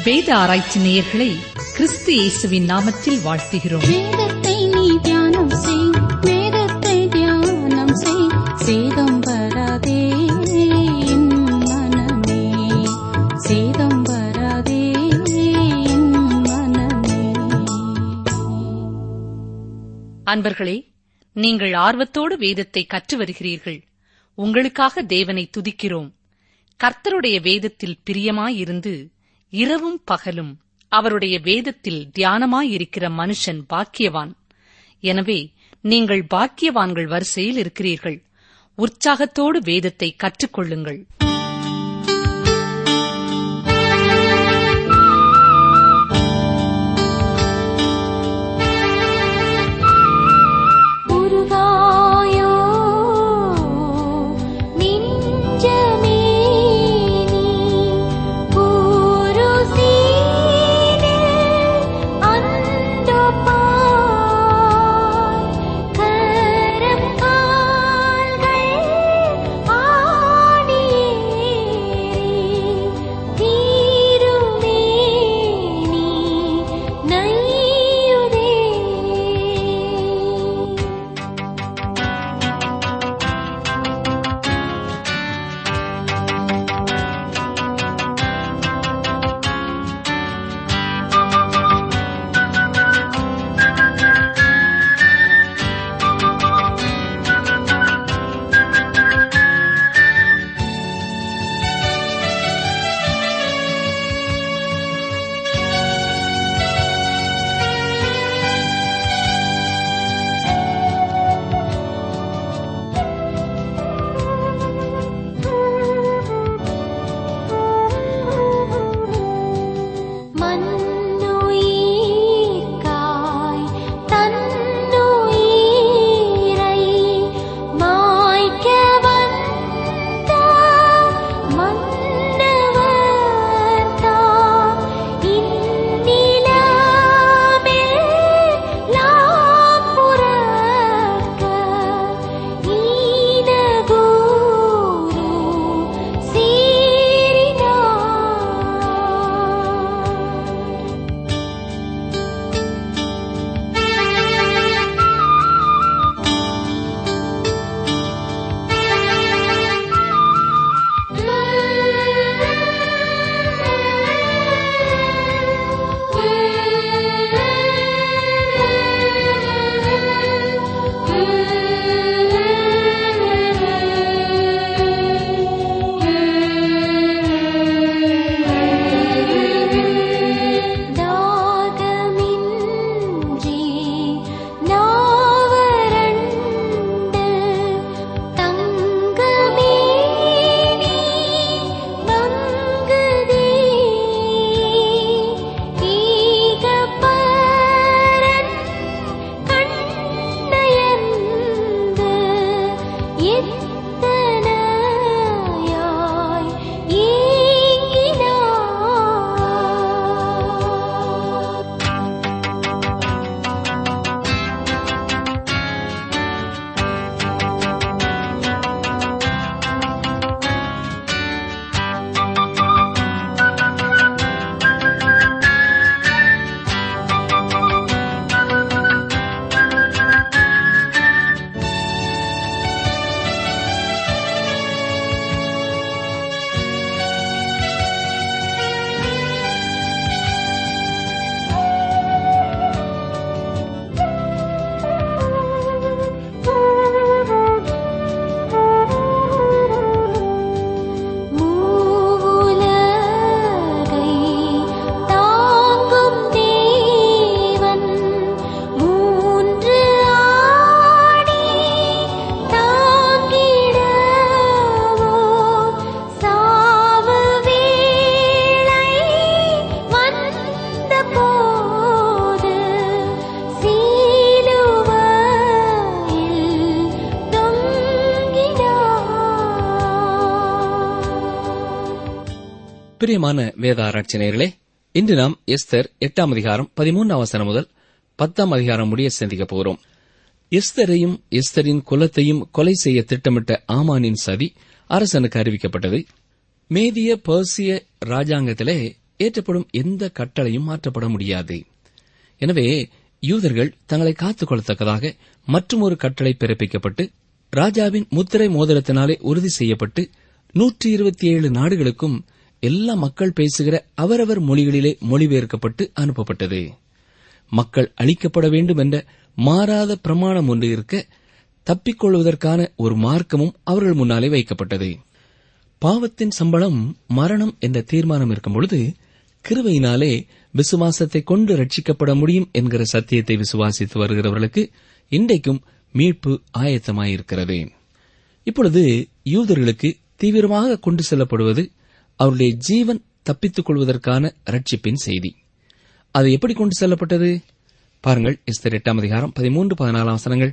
வேத ஆராய்ச்சி நேயர்களை கிறிஸ்து இயேசுவின் நாமத்தில் வாழ்த்துகிறோம் வேதத்தை நீ தியானம் செய் வேதத்தை தியானம் செய் சேதம் வராதே என் மனமே சேதம் வராதே என் மனமே அன்பர்களே நீங்கள் ஆர்வத்தோடு வேதத்தை கற்று வருகிறீர்கள் உங்களுக்காக தேவனை துதிக்கிறோம் கர்த்தருடைய வேதத்தில் பிரியமாயிருந்து இரவும் பகலும் அவருடைய வேதத்தில் தியானமாயிருக்கிற மனுஷன் பாக்கியவான் எனவே நீங்கள் பாக்கியவான்கள் வரிசையில் இருக்கிறீர்கள் உற்சாகத்தோடு வேதத்தை கற்றுக்கொள்ளுங்கள் உருகாயோ நெஞ்சமே நீ புருசீனே அந்தோ பாய் கரம் கால்கள் ஆடியேறி தீருமே நீ நையுதே மண்ணுயிர்காய் தன்னுயிரை மாய்க்க வந்த மன்னவர் தாம் இந்நிலமெல்லாம் புரக்க ஈனகூரு சீரினார் தாகமின்றி நாவரண்டு தங்கமே நீ மங்குதே ஈகப்பரன் கண்ணயர்ந்து எத்தனையாய் ஏங்கினார் மூவுலகை தாங்கும் தேவன் மூன்று ஆடி தாங்கிடவோ சாவு வேளை வந்த போது சீலுவையில் தொங்கினார் பிரியமான வேத ஆராய்ச்சியர்களே இன்று நாம் எஸ்தர் எட்டாம் அதிகாரம் பதிமூன்றாம் வசனம் முதல் பத்தாம் அதிகாரம் முடிய சிந்திக்கப் போகிறோம் எஸ்தரையும் எஸ்தரின் குலத்தையும் கொலை செய்ய திட்டமிட்ட ஆமானின் சதி அரசனுக்கு அறிவிக்கப்பட்டது மேதிய பர்சிய ராஜாங்கத்திலே ஏற்றப்படும் எந்த கட்டளையும் மாற்றப்பட முடியாது எனவே யூதர்கள் தங்களை காத்துக் கொள்ளத்தக்கதாக மற்றும் ஒரு கட்டளை பிறப்பிக்கப்பட்டு ராஜாவின் முத்திரை மோதிரத்தினாலே உறுதி செய்யப்பட்டு நூற்றி இருபத்தி ஏழு நாடுகளுக்கும் எல்லா மக்கள் பேசுகிற அவரவர் மொழிகளிலே மொழிபெயர்க்கப்பட்டு அனுப்பப்பட்டது மக்கள் அழிக்கப்பட வேண்டும் என்ற மாறாத பிரமாணம் ஒன்று இருக்க தப்பிக்கொள்வதற்கான ஒரு மார்க்கமும் அவர்கள் முன்னாலே வைக்கப்பட்டது பாவத்தின் சம்பளம் மரணம் என்ற தீர்மானம் இருக்கும் பொழுது கிருபையினாலே விசுவாசத்தை கொண்டு ரட்சிக்கப்பட முடியும் என்கிற சத்தியத்தை விசுவாசித்து வருகிறவர்களுக்கு இன்றைக்கும் மீட்பு ஆயத்தமாயிருக்கிறது இப்பொழுது யூதர்களுக்கு தீவிரமாக கொண்டு செல்லப்படுவது அவருடைய ஜீவன் தப்பித்துக் கொள்வதற்கான ரட்சிப்பின் செய்தி அது எப்படி கொண்டு செல்லப்பட்டது பாருங்கள் எஸ்தர் எட்டாம் அதிகாரம் பதிமூன்று பதினாலாம் வசனங்கள்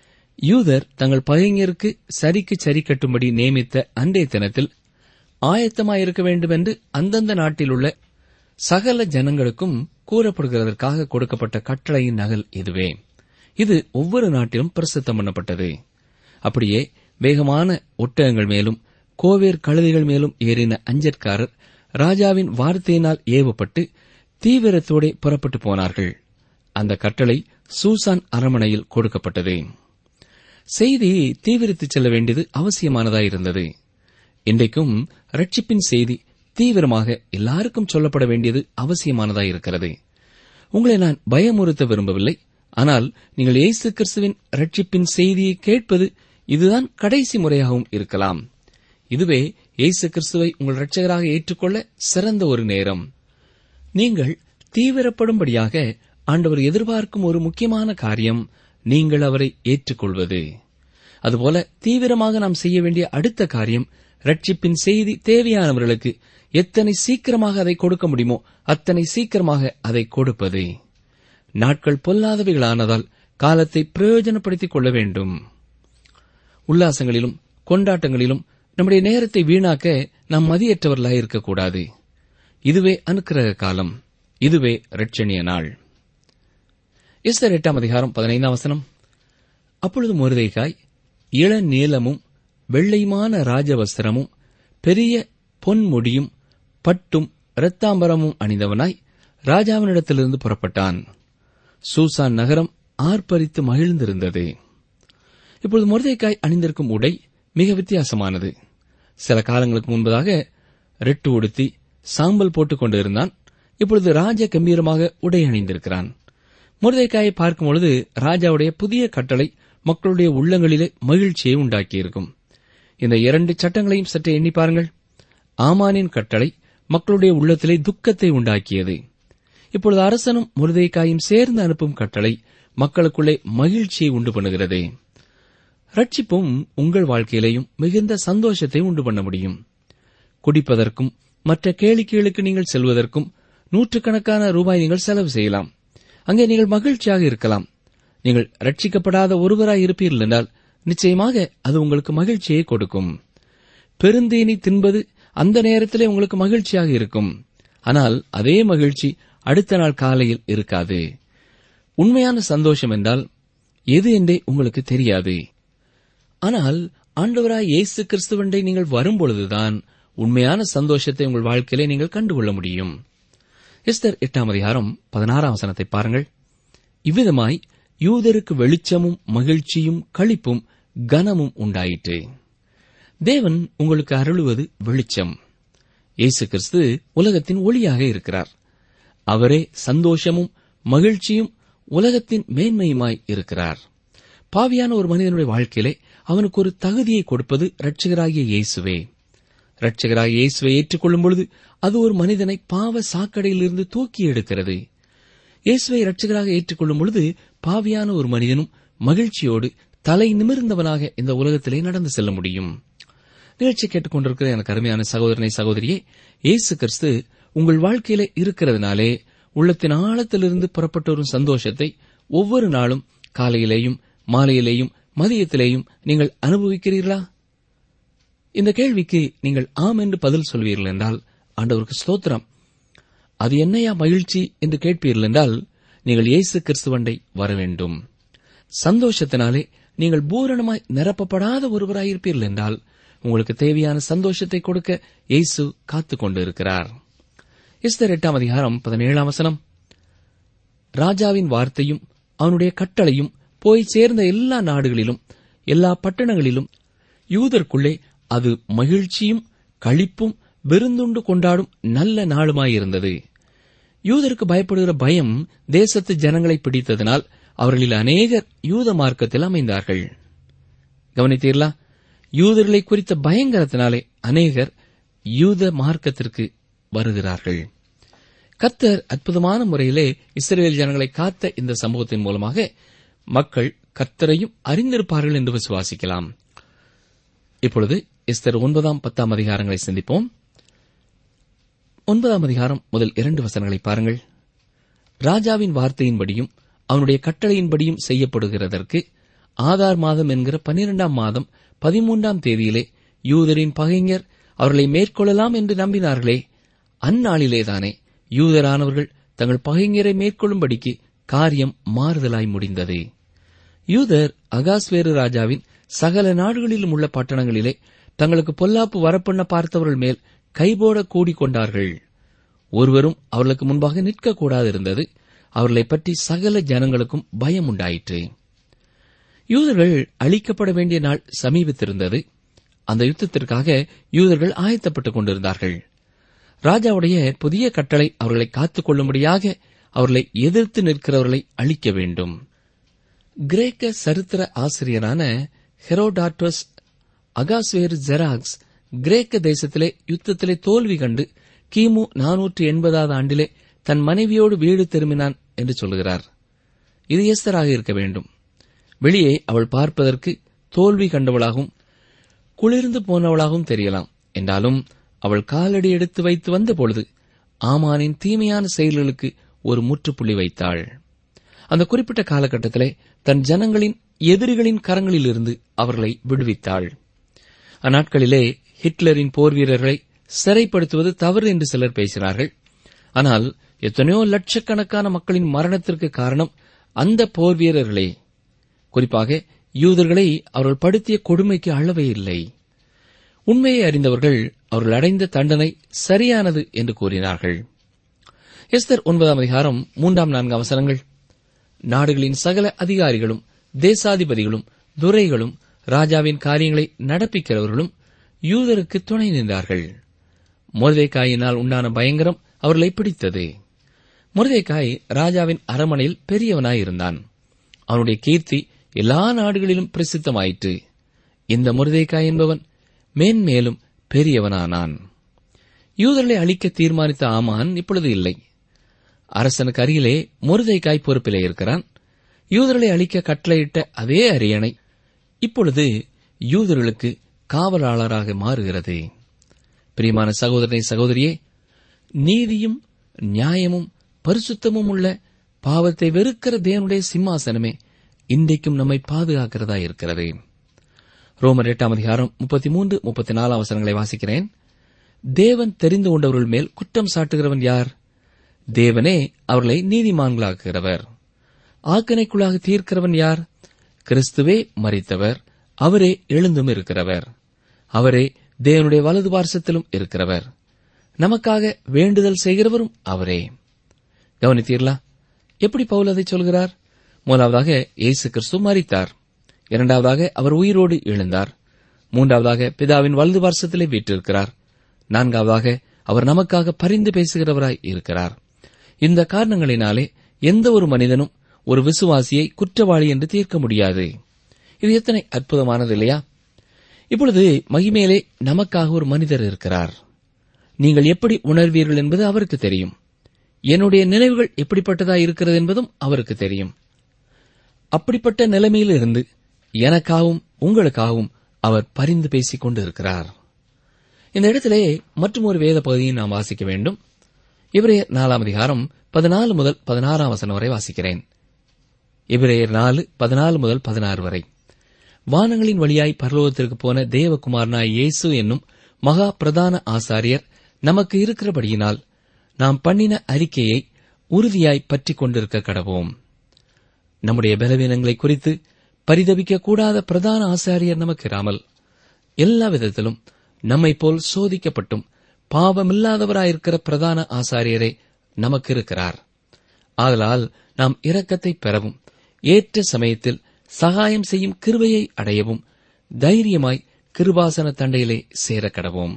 யூதர் தங்கள் பகைஞருக்கு சரிக்கு சரி கட்டும்படி நியமித்த அன்றைய தினத்தில் ஆயத்தமாயிருக்க வேண்டும் என்று அந்தந்த நாட்டில் உள்ள சகல ஜனங்களுக்கும் கூறப்படுகிறதற்காக கொடுக்கப்பட்ட கட்டளையின் நகல் இதுவே இது ஒவ்வொரு நாட்டிலும் பிரசித்தம் பண்ணப்பட்டது அப்படியே வேகமான ஒட்டகங்கள் மேலும் கோவேர் கழுதைகள் மேலும் ஏறின அஞ்சற்காரர் ராஜாவின் வார்த்தையினால் ஏவப்பட்டு தீவிரத்தோടെ புறப்பட்டு போனார்கள் அந்த கட்டளை சூசான் அரமனையில் கொடுக்கப்பட்டது செய்தி தீவிரித்துச் செல்ல வேண்டியது அவசியமானதாயிருந்தது இன்றைக்கும் ரட்சிப்பின் செய்தி தீவிரமாக எல்லாருக்கும் சொல்லப்பட வேண்டியது அவசியமானதாயிருக்கிறது உங்களை நான் பயமுறுத்த விரும்பவில்லை ஆனால் நீங்கள் இயேசு கிறிஸ்துவின் ரட்சிப்பின் செய்தியை கேட்பது இதுதான் கடைசி முறையாகவும் இருக்கலாம் இதுவே இயேசு கிறிஸ்துவை உங்கள் இரட்சகராக ஏற்றுக்கொள்ள சிறந்த ஒரு நேரம் நீங்கள் தீவிரப்படும்படியாக ஆண்டவர் எதிர்பார்க்கும் ஒரு முக்கியமான காரியம் நீங்கள் அவரை ஏற்றுக்கொள்வது அதுபோல தீவிரமாக நாம் செய்ய வேண்டிய அடுத்த காரியம் ரட்சிப்பின் செய்தி தேவையானவர்களுக்கு எத்தனை சீக்கிரமாக அதை கொடுக்க முடியுமோ அத்தனை சீக்கிரமாக அதை கொடுப்பது நாட்கள் பொல்லாதவைகளானதால் காலத்தை பிரயோஜனப்படுத்திக் கொள்ள வேண்டும் உல்லாசங்களிலும் கொண்டாட்டங்களிலும் நம்முடைய நேரத்தை வீணாக்க நாம் மதியற்றவர்களாய் இருக்கக்கூடாது இதுவே அனுக்கிரக காலம் இதுவே ரட்சணிய நாள் எஸ்தர் எட்டாம் அதிகாரம் பதினைந்தாம் வசனம் அப்பொழுது முருதைக்காய் இளநீலமும் வெள்ளையுமான ராஜவஸ்திரமும் பெரிய பொன்முடியும் பட்டும் இரத்தாம்பரமும் அணிந்தவனாய் ராஜாவினிடத்திலிருந்து புறப்பட்டான் சூசான் நகரம் ஆர்ப்பரித்து மகிழ்ந்திருந்தது இப்பொழுது முருதைக்காய் அணிந்திருக்கும் உடை மிக வித்தியாசமானது சில காலங்களுக்கு முன்பதாக ரெட்டு உடுத்தி சாம்பல் போட்டுக் கொண்டிருந்தான் இப்பொழுது ராஜ கம்பீரமாக உடை அணிந்திருக்கிறான் முருதைக்காயை பார்க்கும் பொழுது ராஜாவுடைய புதிய கட்டளை மக்களுடைய உள்ளங்களிலே மகிழ்ச்சியை உண்டாக்கியிருக்கும் இந்த இரண்டு சட்டங்களையும் சற்றே எண்ணி பாருங்கள் ஆமானின் கட்டளை மக்களுடைய உள்ளத்திலே துக்கத்தை உண்டாக்கியது இப்பொழுது அரசனும் முருதைக்காயும் சேர்ந்து அனுப்பும் கட்டளை மக்களுக்குள்ளே மகிழ்ச்சியை உண்டு பண்ணுகிறது ரட்சிப்பும் உங்கள் வாழ்க்கையிலேயும் மிகுந்த சந்தோஷத்தை உண்டு பண்ண முடியும் குடிப்பதற்கும் மற்ற கேளிக்கைகளுக்கு நீங்கள் செல்வதற்கும் நூற்றுக்கணக்கான ரூபாய் நீங்கள் செலவு செய்யலாம் அங்கே நீங்கள் மகிழ்ச்சியாக இருக்கலாம் நீங்கள் ரட்சிக்கப்படாத ஒருவராய் இருப்பீர்கள் என்றால் நிச்சயமாக அது உங்களுக்கு மகிழ்ச்சியை கொடுக்கும் பெருந்தேனி தின்பது அந்த நேரத்திலே உங்களுக்கு மகிழ்ச்சியாக இருக்கும் ஆனால் அதே மகிழ்ச்சி அடுத்த நாள் காலையில் இருக்காது உண்மையான சந்தோஷம் என்றால் எது என்றே உங்களுக்கு தெரியாது ஆனால் ஆண்டவராய் இயேசு கிறிஸ்துவண்டை நீங்கள் வரும்பொழுதுதான் உண்மையான சந்தோஷத்தை உங்கள் வாழ்க்கையிலே நீங்கள் கண்டுகொள்ள முடியும் எஸ்தர் எட்டாம் அதிகாரம் பதினாறாம் வசனத்தை பாருங்கள் இவ்விதமாய் யூதருக்கு வெளிச்சமும் மகிழ்ச்சியும் களிப்பும் கனமும் உண்டாயிற்று தேவன் உங்களுக்கு அருளுவது வெளிச்சம் இயேசு கிறிஸ்து உலகத்தின் ஒளியாக இருக்கிறார் அவரே சந்தோஷமும் மகிழ்ச்சியும் உலகத்தின் மேன்மையுமாய் இருக்கிறார் பாவியான ஒரு மனிதனுடைய வாழ்க்கையிலே அவனுக்கு ஒரு தகுதியை கொடுப்பது இரட்சகராகிய இயேசுவே இரட்சகராகிய இயேசுவை ஏற்றுக்கொள்ளும் பொழுது அது ஒரு மனிதனை பாவ சாக்கடையிலிருந்து தூக்கி எடுக்கிறது இயேசுவை இரட்சகராக ஏற்றுக்கொள்ளும் பொழுது பாவியான ஒரு மனிதனும் மகிழ்ச்சியோடு தலை நிமிர்ந்தவனாக இந்த உலகத்திலே நடந்து செல்ல முடியும் நிகழ்ச்சி கேட்டுக்கொண்டிருக்கிற எனக்கு அருமையான சகோதரனை சகோதரியே இயேசு கிறிஸ்து உங்கள் வாழ்க்கையிலே இருக்கிறதுனாலே உள்ளத்தின் ஆழத்திலிருந்து புறப்பட்ட ஒரு சந்தோஷத்தை ஒவ்வொரு நாளும் காலையிலேயும் மாலையிலேயும் மதியத்திலேயும் நீங்கள் அனுபவிக்கிறீர்களா இந்த கேள்விக்கு நீங்கள் ஆம் என்று பதில் சொல்வீர்கள் என்றால் ஆண்டவருக்கு ஸ்தோத்திரம் அது என்னையா மகிழ்ச்சி என்று கேட்பீர்கள் என்றால் நீங்கள் இயேசு கிறிஸ்துவண்டை வர வேண்டும் சந்தோஷத்தினாலே நீங்கள் பூரணமாய் நிரப்பப்படாத ஒருவராயிருப்பீர்கள் என்றால் உங்களுக்கு தேவையான சந்தோஷத்தை கொடுக்க இயேசு காத்துக் கொண்டிருக்கிறார் எஸ்தர் எட்டாம் அதிகாரம் பதினேழாம் வசனம் ராஜாவின் வார்த்தையும் அவனுடைய கட்டளையும் போய் சேர்ந்த எல்லா நாடுகளிலும் எல்லா பட்டணங்களிலும் யூதருக்குள்ளே அது மகிழ்ச்சியும் களிப்பும் விருந்துண்டு கொண்டாடும் நல்ல நாளுமாயிருந்தது யூதருக்கு பயப்படுகிற பயம் தேசத்து ஜனங்களை பிடித்ததனால் அவர்களில் அநேகர் யூத மார்க்கத்தில் அமைந்தார்கள் கவனித்தீர்களா யூதர்களை குறித்த பயங்கரத்தினாலே அநேகர் யூத மார்க்கத்திற்கு வருகிறார்கள் கர்த்தர் அற்புதமான முறையிலே இஸ்ரேல் ஜனங்களை காத்த இந்த சம்பவத்தின் மூலமாக மக்கள் கர்த்தரையும் அறிந்திருப்பார்கள் என்று விசுவாசிக்கலாம் இப்பொழுது எஸ்தர் ஒன்பதாம் பத்தாம் அதிகாரங்களை சிந்திப்போம் ஒன்பதாம் அதிகாரம் முதல் இரண்டு வசனங்களை பாருங்கள் ராஜாவின் வார்த்தையின்படியும் அவனுடைய கட்டளையின்படியும் செய்யப்படுகிறதற்கு ஆதார் மாதம் என்கிற பனிரெண்டாம் மாதம் பதிமூன்றாம் தேதியிலே யூதரின் பகைஞர் அவர்களை மேற்கொள்ளலாம் என்று நம்பினார்களே அந்நாளிலேதானே யூதரானவர்கள் தங்கள் பகைஞரை மேற்கொள்ளும்படிக்கு காரியம் மாறுதலாய் முடிந்தது யூதர் அகாஸ்வேரு ராஜாவின் சகல நாடுகளிலும் உள்ள பட்டணங்களிலே தங்களுக்கு பொல்லாப்பு வரப்பண்ண பார்த்தவர்கள் மேல் கைபோட கூடிக்கொண்டார்கள் ஒருவரும் அவர்களுக்கு முன்பாக நிற்கக்கூடாதிருந்தது அவர்களைப் பற்றி சகல ஜனங்களுக்கும் பயம் உண்டாயிற்று யூதர்கள் அழிக்கப்பட வேண்டிய நாள் சமீபித்திருந்தது அந்த யுத்தத்திற்காக யூதர்கள் ஆயத்தப்பட்டுக் கொண்டிருந்தார்கள் ராஜாவுடைய புதிய கட்டளை அவர்களை காத்துக் கொள்ளும்படியாக அவர்களை எதிர்த்து நிற்கிறவர்களை அழிக்க வேண்டும் கிரேக்க சரித்திர ஆசிரியரான ஹெரோடாட்டஸ் அகாஸ்வேர் ஜெராக்ஸ் கிரேக்க தேசத்திலே யுத்தத்திலே தோல்வி கண்டு கிமு நானூற்று எண்பதாவது ஆண்டிலே தன் மனைவியோடு வீடு திரும்பினான் என்று சொல்கிறார் இது எஸ்தராக இருக்க வேண்டும் வெளியே அவள் பார்ப்பதற்கு தோல்வி கண்டவளாகவும் குளிர்ந்து போனவளாகவும் தெரியலாம் என்றாலும் அவள் காலடி எடுத்து வைத்து வந்த பொழுது ஆமானின் தீமையான செயல்களுக்கு ஒரு முற்றுப்புள்ளி வைத்தாள் அந்த குறிப்பிட்ட காலகட்டத்திலே தன் ஜனங்களின் எதிரிகளின் கரங்களிலிருந்து அவர்களை விடுவித்தாள் அந்நாட்களிலே ஹிட்லரின் போர் வீரர்களை சிறைப்படுத்துவது தவறு என்று சிலர் பேசினார்கள் ஆனால் எத்தனையோ லட்சக்கணக்கான மக்களின் மரணத்திற்கு காரணம் அந்த போர் வீரர்களே குறிப்பாக யூதர்களை அவர்கள் படுத்திய கொடுமைக்கு அளவே இல்லை உண்மையை அறிந்தவர்கள் அவர்கள் அடைந்த தண்டனை சரியானது என்று கூறினார்கள் எஸ்தர் ஒன்பதாம் அதிகாரம் மூன்றாம் நான்கு அவசரங்கள் நாடுகளின் சகல அதிகாரிகளும் தேசாதிபதிகளும் துரைகளும் ராஜாவின் காரியங்களை நடப்பிக்கிறவர்களும் யூதருக்கு துணை நின்றார்கள் மொர்தேக்காயினால் உண்டான பயங்கரம் அவர்களை பிடித்தது மொர்தேக்காய் ராஜாவின் அரமனையில் பெரியவனாயிருந்தான் அவனுடைய கீர்த்தி எல்லா நாடுகளிலும் பிரசித்தமாயிற்று இந்த மொர்தேக்காய் என்பவன் மேன்மேலும் பெரியவனானான் யூதர்களை அழிக்க தீர்மானித்த ஆமான் இப்பொழுது இல்லை அரசனுக்கு அருகிலே மொருதைக்காய் பொறுப்பிலே இருக்கிறான் யூதர்களை அழிக்க கட்டளையிட்ட அதே அரியணை இப்பொழுது யூதர்களுக்கு காவலாளராக மாறுகிறது பிரியமான சகோதரனை சகோதரியே நீதியும் நியாயமும் பரிசுத்தமும் உள்ள பாவத்தை வெறுக்கிற தேவனுடைய சிம்மாசனமே இன்றைக்கும் நம்மை பாதுகாக்கிறதா இருக்கிறது ரோமர் எட்டாம் அதிகாரம் முப்பத்தி மூன்று முப்பத்தி நாலாம் அவசரங்களை வாசிக்கிறேன் தேவன் தெரிந்து கொண்டவர்கள் மேல் குற்றம் சாட்டுகிறவன் யார் தேவனே அவர்களை நீதிமான்களாக்குகிறவர் ஆக்கனைக்குள்ளாக தீர்க்கிறவன் யார் கிறிஸ்துவே மறித்தவர் அவரே எழுந்தும் இருக்கிறவர் அவரே தேவனுடைய வலது பார்சத்திலும் இருக்கிறவர் நமக்காக வேண்டுதல் செய்கிறவரும் அவரே கவனித்தீர்களா எப்படி பவுல் அதை சொல்கிறார் முதலாவதாக இயேசு கிறிஸ்து மறித்தார் இரண்டாவதாக அவர் உயிரோடு எழுந்தார் மூன்றாவதாக பிதாவின் வலது பார்சத்திலே வீற்றிருக்கிறார் நான்காவதாக அவர் நமக்காக பரிந்து பேசுகிறவராய் இருக்கிறார் இந்த காரணங்களினாலே எந்த ஒரு மனிதனும் ஒரு விசுவாசியை குற்றவாளி என்று தீர்க்க முடியாது இது எத்தனை அற்புதமானது இல்லையா இப்பொழுது மகிமேலே நமக்காக ஒரு மனிதர் இருக்கிறார் நீங்கள் எப்படி உணர்வீர்கள் என்பது அவருக்கு தெரியும் என்னுடைய நினைவுகள் எப்படிப்பட்டதா இருக்கிறது என்பதும் அவருக்கு தெரியும் அப்படிப்பட்ட நிலைமையில் இருந்து எனக்காகவும் உங்களுக்காகவும் அவர் பரிந்து பேசிக் கொண்டு இருக்கிறார் இந்த இடத்திலே மற்றும் ஒரு வேத பகுதியை நாம் வாசிக்க வேண்டும் இவரையர் நாலாம் அதிகாரம் பதினாலு முதல் பதினாறாம் வசனம் வரை வாசிக்கிறேன் இவரையர் நாலு பதினாலு முதல் பதினாறு வரை வானங்களின் வழியாய் பரலோகத்திற்கு போன தேவகுமாரனாய் இயேசு என்னும் மகா பிரதான ஆசாரியர் நமக்கு இருக்கிறபடியினால் நாம் பண்ணின அறிக்கையை உறுதியாய் பற்றிக் கொண்டிருக்க கடவோம் நம்முடைய பலவீனங்களை குறித்து பரிதபிக்க கூடாத பிரதான ஆசாரியர் நமக்கு இராமல் எல்லா விதத்திலும் நம்மை போல் சோதிக்கப்பட்டும் பாவமில்லாதவராயிருக்கிற பிரதான ஆசாரியரே நமக்கு இருக்கிறார் ஆதலால் நாம் இரக்கத்தை பெறவும் ஏற்ற சமயத்தில் சகாயம் செய்யும் கிருபையை அடையவும் தைரியமாய் கிருபாசன தண்டையிலே சேர கடவோம்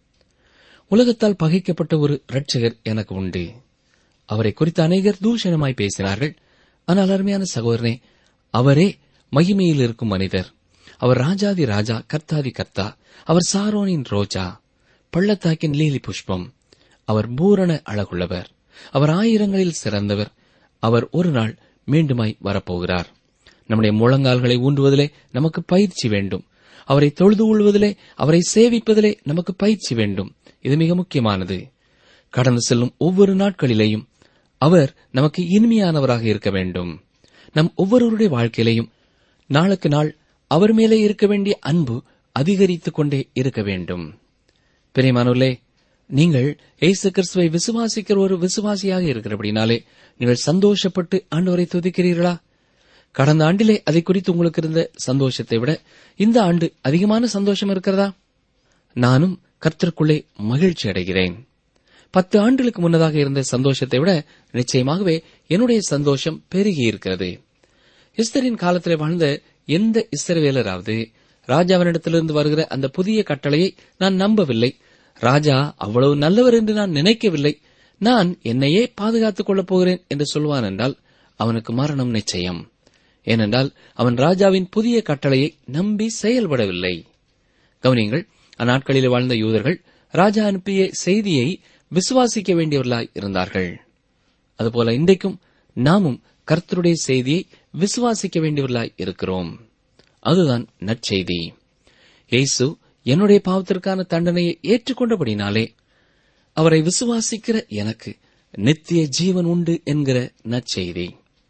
உலகத்தால் பகைக்கப்பட்ட ஒரு இரட்சகர் எனக்கு உண்டு அவரை குறித்து அநேகர் தூஷணமாய் பேசினார்கள் ஆனால் அருமையான சகோதரனே அவரே மகிமையில் இருக்கும் மனிதர் அவர் ராஜாதி ராஜா கர்த்தாதி கர்த்தா அவர் சாரோனின் ரோஜா பள்ளத்தாக்கின் லீலி புஷ்பம் அவர் பூரண அழகுள்ளவர் அவர் ஆயிரங்களில் சிறந்தவர் அவர் ஒரு நாள் மீண்டுமாய் வரப்போகிறார் நம்முடைய முழங்கால்களை ஊன்றுவதிலே நமக்கு பயிற்சி வேண்டும் அவரை தொழுது கொள்வதிலே அவரை சேவிப்பதிலே நமக்கு பயிற்சி வேண்டும் இது மிக முக்கியமானது கடந்து செல்லும் ஒவ்வொரு நாட்களிலேயும் அவர் நமக்கு இனிமையானவராக இருக்க வேண்டும் நம் ஒவ்வொருவருடைய வாழ்க்கையிலையும் நாளுக்கு நாள் அவர் மேலே இருக்க வேண்டிய அன்பு அதிகரித்துக் கொண்டே இருக்க வேண்டும் பிரியமானவர்களே நீங்கள் இயேசு கிறிஸ்துவை விசுவாசிக்கிற ஒரு விசுவாசியாக இருக்கிறபடினாலே நீங்கள் சந்தோஷப்பட்டு ஆண்டவரை துதிக்கிறீர்களா கடந்த ஆண்டிலே அதை குறித்து உங்களுக்கு இருந்த சந்தோஷத்தை விட இந்த ஆண்டு அதிகமான சந்தோஷம் இருக்கிறதா நானும் கர்த்தருக்குள்ளே மகிழ்ச்சி அடைகிறேன் பத்து ஆண்டுகளுக்கு முன்னதாக இருந்த சந்தோஷத்தை விட நிச்சயமாகவே என்னுடைய சந்தோஷம் பெருகி இருக்கிறது இஸ்தரின் காலத்திலே வாழ்ந்த எந்த இஸ்தரவேலராவது ராஜாவினிடத்திலிருந்து வருகிற அந்த புதிய கட்டளையை நான் நம்பவில்லை ராஜா அவ்வளவு நல்லவர் என்று நான் நினைக்கவில்லை நான் என்னையே பாதுகாத்துக் கொள்ளப் போகிறேன் என்று சொல்வான் என்றால் அவனுக்கு மரணம் நிச்சயம் ஏனென்றால் அவன் ராஜாவின் புதிய கட்டளையை நம்பி செயல்படவில்லை கவனியங்கள் அந்நாட்களில் வாழ்ந்த யூதர்கள் ராஜா அனுப்பிய செய்தியை விசுவாசிக்க வேண்டியவர்களாய் இருந்தார்கள் அதுபோல இன்றைக்கும் நாமும் கர்த்தருடைய செய்தியை விசுவாசிக்க வேண்டியவர்களாய் இருக்கிறோம் அதுதான் நற்செய்தி இயேசு என்னுடைய பாவத்திற்கான தண்டனையை ஏற்றுக்கொண்டபடினாலே அவரை விசுவாசிக்கிற எனக்கு நித்திய ஜீவன் உண்டு என்கிற நற்செய்தி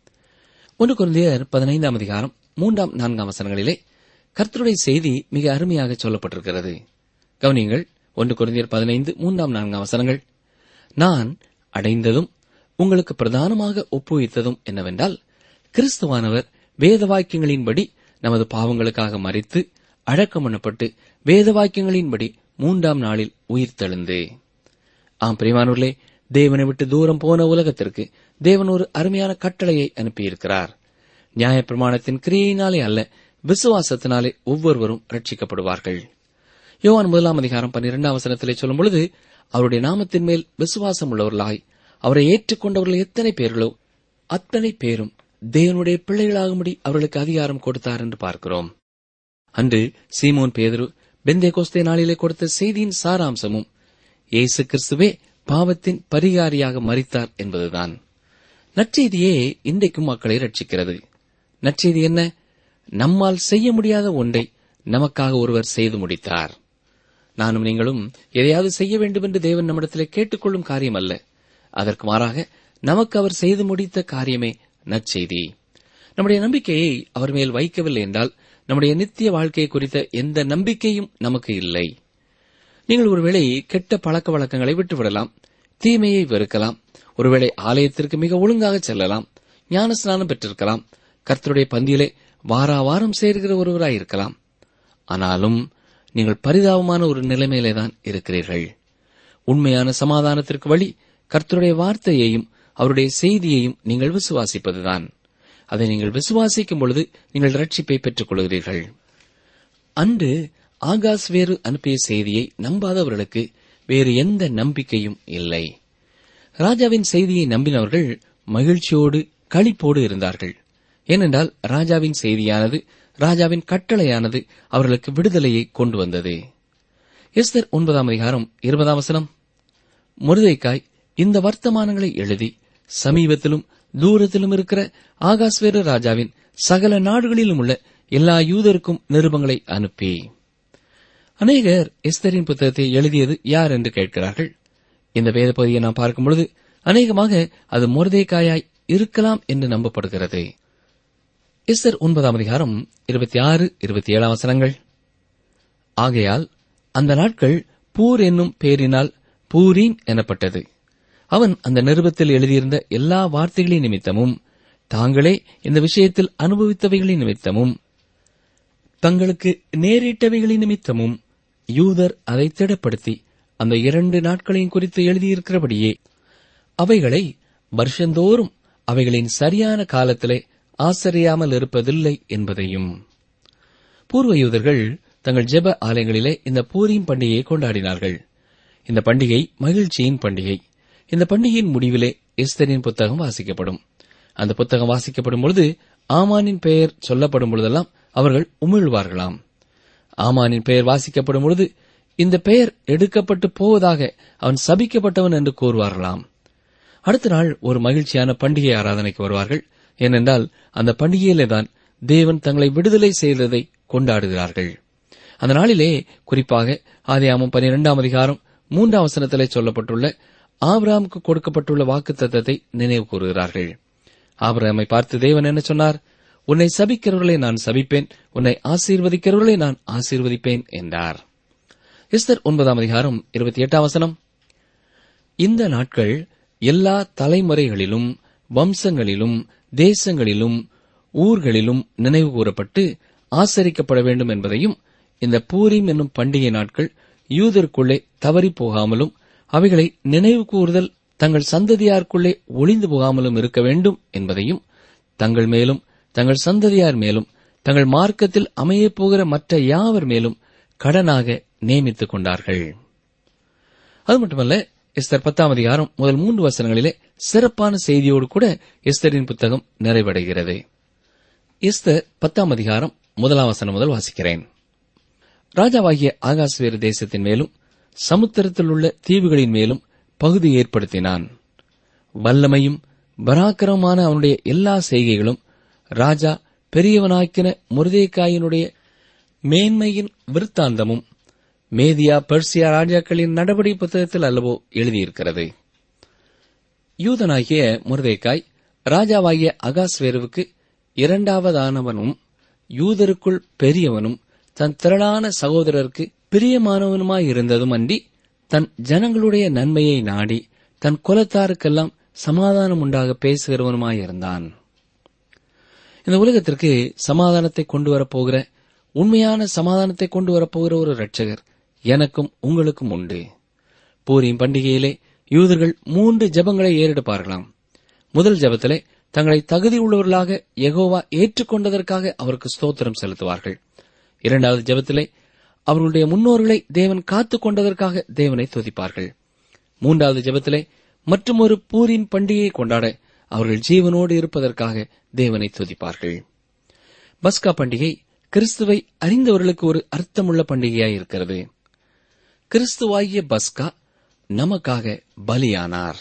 ஒன்று குழந்தையர் பதினைந்தாம் அதிகாரம் மூன்றாம் நான்காம் வசனங்களிலே கர்த்தருடைய செய்தி மிக அருமையாக சொல்லப்பட்டிருக்கிறது கவனியங்கள் ஒன்று குழந்தையர் பதினைந்து மூன்றாம் நான்காம் வசனங்கள் நான் அடைந்ததும் உங்களுக்கு பிரதானமாக ஒப்புவித்ததும் என்னவென்றால் கிறிஸ்துவானவர் வேத வாக்கியங்களின்படி நமது பாவங்களுக்காக மறித்து அடக்கம் பண்ணப்பட்டு வேத வாக்கியங்களின்படி மூன்றாம் நாளில் உயிர் தெழுந்து ஆம் பிரிவானூர்களே தேவனை விட்டு தூரம் போன உலகத்திற்கு தேவன் ஒரு அருமையான கட்டளையை அனுப்பியிருக்கிறார் நியாயப்பிரமாணத்தின் கிரியையினாலே அல்ல விசுவாசத்தினாலே ஒவ்வொருவரும் ரட்சிக்கப்படுவார்கள் யோவான் முதலாம் அதிகாரம் பன்னிரெண்டாம் வசனத்திலே சொல்லும் பொழுது அவருடைய நாமத்தின் மேல் விசுவாசம் உள்ளவர்களாய் அவரை ஏற்றுக்கொண்டவர்கள் எத்தனை பேர்களோ அத்தனை பேரும் தேவனுடைய பிள்ளைகளாகும்படி அவர்களுக்கு அதிகாரம் கொடுத்தார் என்று பார்க்கிறோம் அன்று சீமோன் பேதுரு பெந்தே கோஸ்தே நாளிலே கொடுத்த செய்தியின் சாராம்சமும் இயேசு கிறிஸ்துவே பாவத்தின் பரிகாரியாக மறித்தார் என்பதுதான் நற்செய்தியே இன்றைக்கும் மக்களை ரட்சிக்கிறது நற்செய்தி என்ன நம்மால் செய்ய முடியாத ஒன்றை நமக்காக ஒருவர் செய்து முடித்தார் நானும் நீங்களும் எதையாவது செய்ய வேண்டும் என்று தேவன் நம்மிடத்திலே கேட்டுக்கொள்ளும் காரியம் அல்ல அதற்கு மாறாக நமக்கு அவர் செய்து முடித்த காரியமே நற்செய்தி நம்முடைய நம்பிக்கையை அவர் மேல் வைக்கவில்லை என்றால் நம்முடைய நித்திய வாழ்க்கை குறித்த எந்த நம்பிக்கையும் நமக்கு இல்லை நீங்கள் ஒருவேளை கெட்ட பழக்க வழக்கங்களை விட்டுவிடலாம் தீமையை வெறுக்கலாம் ஒருவேளை ஆலயத்திற்கு மிக ஒழுங்காக செல்லலாம் ஞான ஸ்நானம் பெற்றிருக்கலாம் கர்த்தருடைய பந்தியிலே வாரா வாரம் சேர்கிற ஒருவராய் இருக்கலாம் ஆனாலும் நீங்கள் பரிதாபமான ஒரு நிலைமையிலே தான் இருக்கிறீர்கள் உண்மையான சமாதானத்திற்கு வழி கர்த்தருடைய வார்த்தையையும் அவருடைய செய்தியையும் நீங்கள் விசுவாசிப்பதுதான் அதை நீங்கள் விசுவாசிக்கும் பொழுது நீங்கள் ரட்சிப்பை பெற்றுக் கொள்கிறீர்கள் அன்று ஆகாஸ் வேறு அனுப்பிய செய்தியை நம்பாதவர்களுக்கு வேறு எந்த நம்பிக்கையும் இல்லை ராஜாவின் செய்தியை நம்பினவர்கள் மகிழ்ச்சியோடு களிப்போடு இருந்தார்கள் ஏனென்றால் ராஜாவின் செய்தியானது ராஜாவின் கட்டளையானது அவர்களுக்கு விடுதலையை கொண்டு வந்தது எஸ்தர் ஒன்பதாம் அதிகாரம் இருபதாம் வசனம் முருதைக்காய் இந்த வர்த்தமானங்களை எழுதி சமீபத்திலும் தூரத்திலும் இருக்கிற ஆகாஸ்வேரு ராஜாவின் சகல நாடுகளிலும் உள்ள எல்லா யூதருக்கும் நிருபங்களை அனுப்பி அநேகர் எஸ்தரின் புத்தகத்தை எழுதியது யார் என்று கேட்கிறார்கள் இந்த வேத பகுதியை நாம் பார்க்கும் பொழுது அநேகமாக அது முருதைக்காயாய் இருக்கலாம் என்று நம்பப்படுகிறது எஸ்தர் ஒன்பதாம் அதிகாரம் இருபத்தி ஆறு இருபத்தி ஏழாம் வசனங்கள் ஆகையால் அந்த நாட்கள் பூர் என்னும் பேரினால் பூரீம் எனப்பட்டது அவன் அந்த நிருபத்தில் எழுதியிருந்த எல்லா வார்த்தைகளின் நிமித்தமும் தாங்களே இந்த விஷயத்தில் அனுபவித்தவைகளின் நிமித்தமும் தங்களுக்கு நேரிட்டவைகளின் நிமித்தமும் யூதர் அதை திடப்படுத்தி அந்த இரண்டு நாட்களையும் குறித்து எழுதியிருக்கிறபடியே அவைகளை வருஷந்தோறும் அவைகளின் சரியான காலத்திலே ஆசரியாமல் இருப்பதில்லை என்பதையும் பூர்வ யூதர்கள் தங்கள் ஜெப ஆலயங்களிலே இந்த பூரீம் பண்டிகையை கொண்டாடினார்கள் இந்த பண்டிகை மகிழ்ச்சியின் பண்டிகை இந்த பண்டிகையின் முடிவிலே எஸ்தரின் புத்தகம் வாசிக்கப்படும் அந்த புத்தகம் வாசிக்கப்படும் பொழுது ஆமானின் பெயர் சொல்லப்படும் பொழுதெல்லாம் அவர்கள் உமிழ்வார்களாம் ஆமானின் பெயர் வாசிக்கப்படும் பொழுது இந்த பெயர் எடுக்கப்பட்டு போவதாக அவன் சபிக்கப்பட்டவன் என்று கூறுவார்களாம் அடுத்த நாள் ஒரு மகிழ்ச்சியான பண்டிகை ஆராதனைக்கு வருவார்கள் ஏனென்றால் அந்த பண்டிகையிலே தான் தேவன் தங்களை விடுதலை செய்ததை கொண்டாடுகிறார்கள் அந்த நாளிலே குறிப்பாக ஆதியாமம் பனிரெண்டாம் அதிகாரம் மூன்றாம் வசனத்திலே சொல்லப்பட்டுள்ள ஆபிரகாமுக்கு கொடுக்கப்பட்டுள்ள வாக்கு தத்தத்தை நினைவு கூறுகிறார்கள் ஆபிரகாமை பார்த்து தேவன் என்ன சொன்னார் உன்னை சபிக்கிறவர்களை நான் சபிப்பேன் உன்னை ஆசீர்வதிக்கிறவர்களை நான் ஆசீர்வதிப்பேன் என்றார் எஸ்தர் ஒன்பதாம் அதிகாரம் இருபத்தி எட்டாம் வசனம் இந்த நாட்கள் எல்லா தலைமுறைகளிலும் வம்சங்களிலும் தேசங்களிலும் ஊர்களிலும் நினைவு கூறப்பட்டு ஆசரிக்கப்பட வேண்டும் என்பதையும் இந்த பூரீம் என்னும் பண்டிகை நாட்கள் யூதருக்குள்ளே தவறி போகாமலும் அவைகளை நினைவு கூறுதல் தங்கள் சந்ததியாருக்குள்ளே ஒளிந்து போகாமலும் இருக்க வேண்டும் என்பதையும் தங்கள் மேலும் தங்கள் சந்ததியார் மேலும் தங்கள் மார்க்கத்தில் அமையப் போகிற மற்ற யாவர் மேலும் கடனாக நியமித்துக் கொண்டார்கள் அது மட்டுமல்ல எஸ்தர் பத்தாம் அதிகாரம் முதல் மூன்று வசனங்களிலே சிறப்பான செய்தியோடு கூட எஸ்தரின் புத்தகம் நிறைவடைகிறது எஸ்தர் பத்தாம் அதிகாரம் முதலாம் வசனம் முதல் வாசிக்கிறேன் ராஜாவாகிய ஆகாஸ்வேறு தேசத்தின் மேலும் சமுத்திரத்தில் உள்ள தீவுகளின் மேலும் பகுதி ஏற்படுத்தினான் வல்லமையும் பராக்கிரமான அவனுடைய எல்லா செய்கைகளும் ராஜா பெரியவனாக்கின முருதேக்காயினுடைய மேன்மையின் விருத்தாந்தமும் மேதியா பெர்சியா ராஜாக்களின் நடவடி புத்தகத்தில் அல்லவோ எழுதியிருக்கிறது யூதனாகிய முருதேக்காய் ராஜாவாகிய அகாஸ்வேருவுக்கு இரண்டாவதானவனும் யூதருக்குள் பெரியவனும் தன் திரளான சகோதரருக்கு பிரியமானவனுமாயிருந்ததும் அன்றி தன் ஜனங்களுடைய நன்மையை நாடி தன் குலத்தாருக்கெல்லாம் சமாதானம் உண்டாக பேசுகிறவனுமாயிருந்தான் இந்த உலகத்திற்கு சமாதானத்தை கொண்டு வரப்போகிற உண்மையான சமாதானத்தை கொண்டு வரப்போகிற ஒரு இரட்சகர் எனக்கும் உங்களுக்கும் உண்டு பூரின் பண்டிகையிலே யூதர்கள் மூன்று ஜெபங்களை ஏறெடுப்பார்களாம் முதல் ஜெபத்திலே தங்களை தகுதி உள்ளவர்களாக யெகோவா ஏற்றுக்கொண்டதற்காக அவருக்கு ஸ்தோத்திரம் செலுத்துவார்கள் இரண்டாவது ஜெபத்திலே அவர்களுடைய முன்னோர்களை தேவன் காத்துக் கொண்டதற்காக தேவனை துதிப்பார்கள் மூன்றாவது ஜெபத்திலே மற்றொரு பூரின் பண்டிகையை கொண்டாட அவர்கள் ஜீவனோடு இருப்பதற்காக தேவனை துதிப்பார்கள் பஸ்கா பண்டிகை கிறிஸ்துவை அறிந்தவர்களுக்கு ஒரு அர்த்தமுள்ள பண்டிகையாய் இருக்கிறது கிறிஸ்துவாகிய பஸ்கா நமக்காக பலியானார்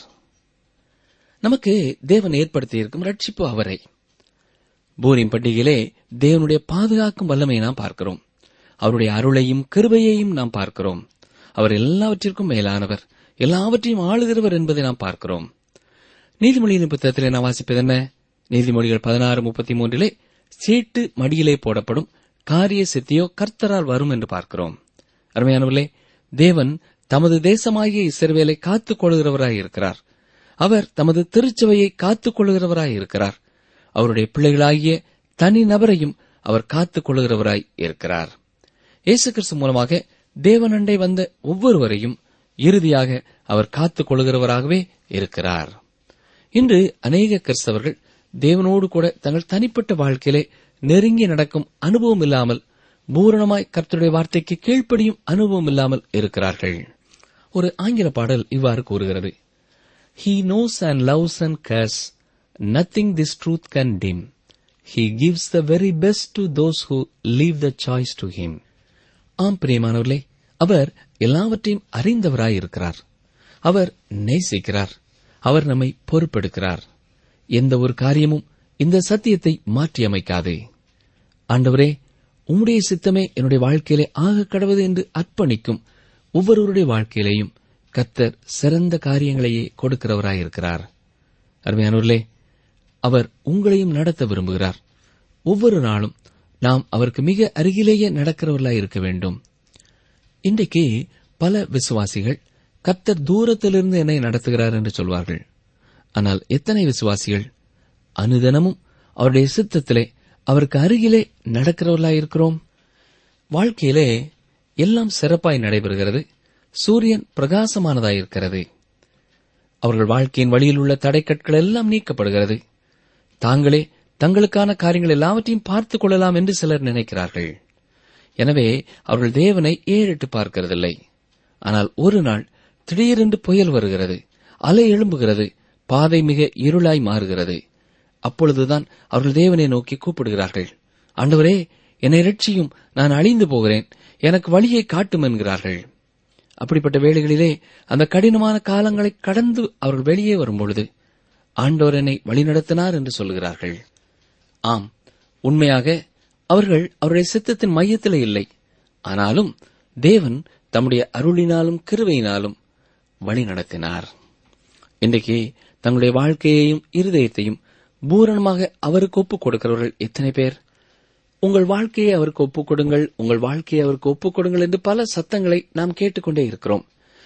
நமக்கு தேவன் ஏற்படுத்தியிருக்கும் ரட்சிப்பு அவரை பூரின் பண்டிகையிலே தேவனுடைய பாதுகாக்கும் வல்லமையை நாம் பார்க்கிறோம் அவருடைய அருளையும் கிருபையையும் நாம் பார்க்கிறோம் அவர் எல்லாவற்றிற்கும் மேலானவர் எல்லாவற்றையும் ஆளுகிறவர் என்பதை நாம் பார்க்கிறோம் நீதிமொழியின் புத்தகத்திலே நாம் வாசிப்பது என்ன நீதிமொழிகள் பதினாறு முப்பத்தி மூன்றிலே சீட்டு மடியிலே போடப்படும் காரிய சித்தியோ கர்த்தரால் வரும் என்று பார்க்கிறோம் அருமையானவர்களே தேவன் தமது தேசமாகிய இஸ்ரவேலை காத்துக் கொள்கிறவராய் இருக்கிறார் அவர் தமது திருச்சபையை காத்துக் கொள்கிறவராய் இருக்கிறார் அவருடைய பிள்ளைகளாகிய தனி நபரையும் அவர் காத்துக் கொள்கிறவராய் இருக்கிறார் இயேசு கிறிஸ்து மூலமாக தேவனண்டை வந்த ஒவ்வொருவரையும் இறுதியாக அவர் காத்துக் கொள்கிறவராகவே இருக்கிறார் இன்று அநேக கிறிஸ்தவர்கள் தேவனோடு கூட தங்கள் தனிப்பட்ட வாழ்க்கையிலே நெருங்கி நடக்கும் அனுபவம் இல்லாமல் பூரணமாய் கர்த்தருடைய வார்த்தைக்கு கீழ்ப்படியும் அனுபவம் இல்லாமல் இருக்கிறார்கள் ஒரு ஆங்கில பாடல் இவ்வாறு கூறுகிறது he knows and loves and cares nothing this truth can dim he gives the very best to those who leave the choice to him ஆம் பிரியமானவர்களே அவர் எல்லாவற்றையும் அறிந்தவராய் இருக்கிறார் அவர் நேசிக்கிறார் அவர் நம்மை பொறுப்பெடுக்கிறார் எந்த ஒரு காரியமும் இந்த சத்தியத்தை மாற்றியமைக்காது ஆண்டவரே உம்முடைய சித்தமே என்னுடைய வாழ்க்கையிலே ஆக கடவுது என்று அர்ப்பணிக்கும் ஒவ்வொருவருடைய வாழ்க்கையிலேயும் கர்த்தர் சிறந்த காரியங்களையே கொடுக்கிறவராயிருக்கிறார் அருமையானவர்களே அவர் உங்களையும் நடத்த விரும்புகிறார் ஒவ்வொரு நாளும் நாம் அவருக்கு மிக அருகிலேயே நடக்கிறவர்களாய் இருக்க வேண்டும் இன்றைக்கு பல விசுவாசிகள் கர்த்தர் தூரத்திலிருந்து என்னை நடத்துகிறார் என்று சொல்வார்கள் ஆனால் எத்தனை விசுவாசிகள் அனுதினமும் அவருடைய சித்தத்திலே அவருக்கு அருகிலே நடக்கிறவர்களாய் இருக்கிறோம் வாழ்க்கையிலே எல்லாம் சிறப்பாய் நடைபெறுகிறது சூரியன் பிரகாசமானதாயிருக்கிறது அவர்கள் வாழ்க்கையின் வழியில் உள்ள தடைக்கற்கள் எல்லாம் நீக்கப்படுகிறது தாங்களே தங்களுக்கான காரியங்கள் எல்லாவற்றையும் பார்த்துக் கொள்ளலாம் என்று சிலர் நினைக்கிறார்கள் எனவே அவர்கள் தேவனை ஏறிட்டு பார்க்கிறதில்லை ஆனால் ஒரு நாள் திடீரென்று புயல் வருகிறது அலை எழும்புகிறது பாதை மிக இருளாய் மாறுகிறது அப்பொழுதுதான் அவர்கள் தேவனை நோக்கி கூப்பிடுகிறார்கள் ஆண்டவரே என்னை ரட்சியும் நான் அழிந்து போகிறேன் எனக்கு வழியை காட்டும் என்கிறார்கள் அப்படிப்பட்ட வேளைகளிலே அந்த கடினமான காலங்களை கடந்து அவர்கள் வெளியே வரும்பொழுது ஆண்டவர் என்னை வழிநடத்தினார் என்று சொல்கிறார்கள் ஆம் உண்மையாக அவர்கள் அவருடைய சித்தத்தின் மையத்திலே இல்லை ஆனாலும் தேவன் தம்முடைய அருளினாலும் கிருவையினாலும் வழி நடத்தினார் இன்றைக்கு தங்களுடைய வாழ்க்கையையும் இருதயத்தையும் பூரணமாக அவருக்கு ஒப்புக் கொடுக்கிறவர்கள் எத்தனை பேர் உங்கள் வாழ்க்கையை அவருக்கு ஒப்புக் கொடுங்கள் உங்கள் வாழ்க்கையை அவருக்கு ஒப்புக் கொடுங்கள் என்று பல சத்தங்களை நாம் கேட்டுக்கொண்டே இருக்கிறோம்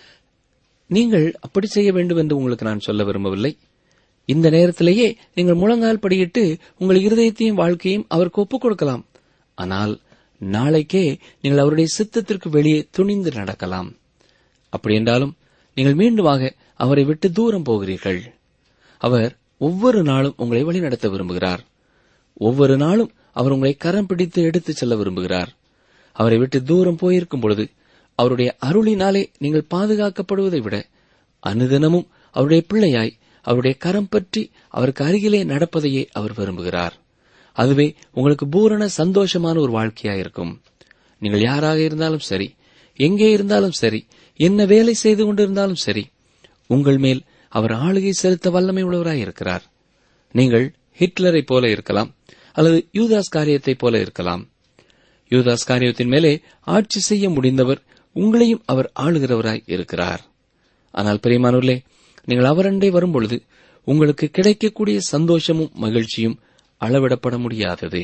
நீங்கள் அப்படி செய்ய வேண்டும் என்று உங்களுக்கு நான் சொல்ல விரும்பவில்லை இந்த நேரத்திலேயே நீங்கள் முழங்கால் படியிட்டு உங்கள் இருதயத்தையும் வாழ்க்கையும் அவருக்கு ஒப்புக் கொடுக்கலாம் ஆனால் நாளைக்கே நீங்கள் அவருடைய சித்தத்திற்கு வெளியே துணிந்து நடக்கலாம் அப்படி என்றாலும் நீங்கள் மீண்டுமாக அவரை விட்டு தூரம் போகிறீர்கள் அவர் ஒவ்வொரு நாளும் உங்களை வழிநடத்த விரும்புகிறார் ஒவ்வொரு நாளும் அவர் உங்களை கரம் பிடித்து எடுத்துச் செல்ல விரும்புகிறார் அவரை விட்டு தூரம் போயிருக்கும் பொழுது அவருடைய அருளினாலே நீங்கள் பாதுகாக்கப்படுவதை விட அனுதினமும் அவருடைய பிள்ளையாய் அவருடைய கரம் பற்றி அவருக்கு அருகிலே நடப்பதையே அவர் விரும்புகிறார் அதுவே உங்களுக்கு பூரண சந்தோஷமான ஒரு வாழ்க்கையாயிருக்கும் நீங்கள் யாராக இருந்தாலும் சரி எங்கே இருந்தாலும் சரி என்ன வேலை செய்து கொண்டிருந்தாலும் சரி உங்கள் மேல் அவர் ஆளுகை செலுத்த வல்லமை உள்ளவராய் இருக்கிறார் நீங்கள் ஹிட்லரை போல இருக்கலாம் அல்லது யூதாஸ் காரியத்தைப் போல இருக்கலாம் யூதாஸ் காரியத்தின் மேலே ஆட்சி செய்ய முடிந்தவர் உங்களையும் அவர் ஆளுகிறவராய் இருக்கிறார் ஆனால் பிரியமானவர்களே நீங்கள் அவரண்டை வரும்பொழுது உங்களுக்கு கிடைக்கக்கூடிய சந்தோஷமும் மகிழ்ச்சியும் அளவிடப்பட முடியாதது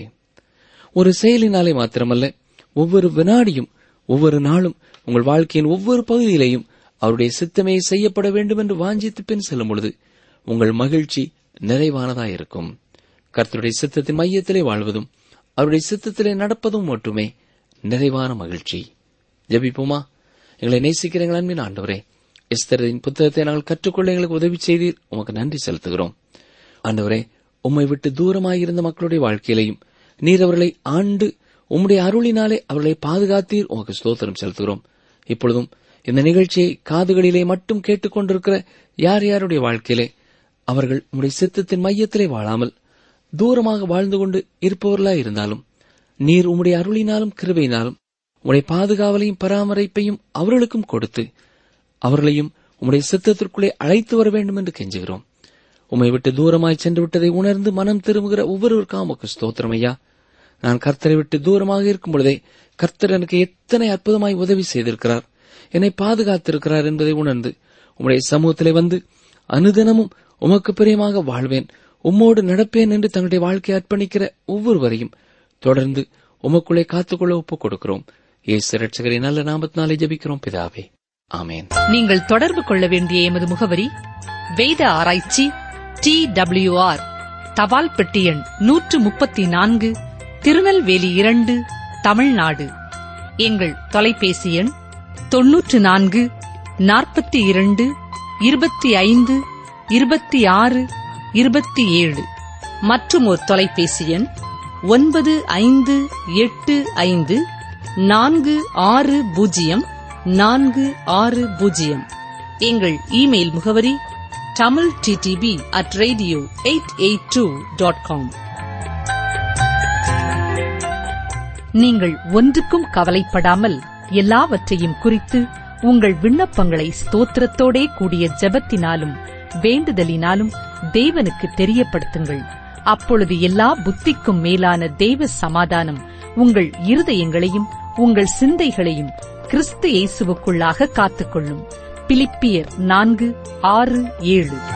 ஒரு செயலினாலே மாத்திரமல்ல ஒவ்வொரு வினாடியும் ஒவ்வொரு நாளும் உங்கள் வாழ்க்கையின் ஒவ்வொரு பகுதியிலேயும் அவருடைய சித்தமே செய்யப்பட வேண்டும் என்று வாஞ்சித்து பின் செல்லும் பொழுது உங்கள் மகிழ்ச்சி நிறைவானதாயிருக்கும் கர்த்தருடைய சித்தத்தின் மையத்திலே வாழ்வதும் அவருடைய சித்தத்திலே நடப்பதும் மட்டுமே நிறைவான மகிழ்ச்சி ஜெபிப்போமா எங்களை நேசிக்கிறீங்கள் அன்பின் ஆண்டவரே எஸ்தரின் புத்தகத்தை நாங்கள் கற்றுக்கொள்ள எங்களுக்கு உதவி செய்தீர் உமக்கு நன்றி செலுத்துகிறோம் ஆண்டவரே உம்மை விட்டு தூரமாயிருந்த மக்களுடைய வாழ்க்கையிலையும் நீர் அவர்களை ஆண்டு உம்முடைய அருளினாலே அவர்களை பாதுகாத்தீர் உமக்கு ஸ்தோத்திரம் செலுத்துகிறோம் இப்பொழுதும் இந்த நிகழ்ச்சியை காதுகளிலே மட்டும் கேட்டுக்கொண்டிருக்கிற யார் யாருடைய வாழ்க்கையிலே அவர்கள் உம்முடைய சித்தத்தின் மையத்திலே வாழாமல் தூரமாக வாழ்ந்து கொண்டு இருப்பவர்களாய் இருந்தாலும் நீர் உம்முடைய அருளினாலும் கிருபையினாலும் உம்முடைய பாதுகாவலையும் பராமரிப்பையும் அவர்களுக்கும் கொடுத்து அவர்களையும் உம்முடைய சித்தத்திற்குள்ளே அழைத்து வர வேண்டும் என்று கெஞ்சுகிறோம் உம்மை விட்டு தூரமாய் சென்று விட்டதை உணர்ந்து மனம் திரும்புகிற ஒவ்வொருவருக்கும் உமக்கு ஸ்தோத்திரம் ஐயா நான் கர்த்தரை விட்டு தூரமாக இருக்கும் பொழுதே கர்த்தர் எனக்கு எத்தனை அற்புதமாய் உதவி செய்திருக்கிறார் என்னை பாதுகாத்திருக்கிறார் என்பதை உணர்ந்து உம்முடைய சமூகத்திலே வந்து அனுதினமும் உமக்கு பிரியமாக வாழ்வேன் உம்மோடு நடப்பேன் என்று தங்களுடைய வாழ்க்கையை அர்ப்பணிக்கிற ஒவ்வொருவரையும் தொடர்ந்து உமக்குள்ளே காத்துக்கொள்ள ஒப்புக் கொடுக்கிறோம் ஏசு ரட்சகரின் நல்ல நாமத்தினாலே ஜெபிக்கிறோம் பிதாவே ஆமேன் நீங்கள் தொடர்பு கொள்ள வேண்டிய எமது முகவரி வேத ஆராய்ச்சி டி டபிள்யூஆர் தபால் பெட்டி எண் நூற்று முப்பத்தி நான்கு திருநெல்வேலி இரண்டு தமிழ்நாடு எங்கள் தொலைபேசி எண் தொன்னூற்று நான்கு நாற்பத்தி இரண்டு இருபத்தி ஐந்து இருபத்தி ஆறு இருபத்தி ஏழு மற்றும் ஒரு தொலைபேசி எண் ஒன்பது ஐந்து எட்டு ஐந்து நான்கு ஆறு பூஜ்ஜியம் நான்கு ஆறு பூஜ்ஜியம் எங்கள் இமெயில் முகவரி Tamil DTP at radio eight eight two dot com நீங்கள் ஒன்றுக்கும் கவலைப்படாமல் எல்லாவற்றையும் குறித்து உங்கள் விண்ணப்பங்களை ஸ்தோத்திரத்தோடே கூடிய ஜெபத்தினாலும் வேண்டுதலினாலும் தேவனுக்கு தெரியப்படுத்துங்கள் அப்பொழுது எல்லா புத்திக்கும் மேலான தேவ சமாதானம் உங்கள் இருதயங்களையும் உங்கள் சிந்தைகளையும் கிறிஸ்து இயேசுவுக்குள்ளாக காத்துக்கொள்ளும் பிலிப்பியர் நான்கு ஆறு ஏழு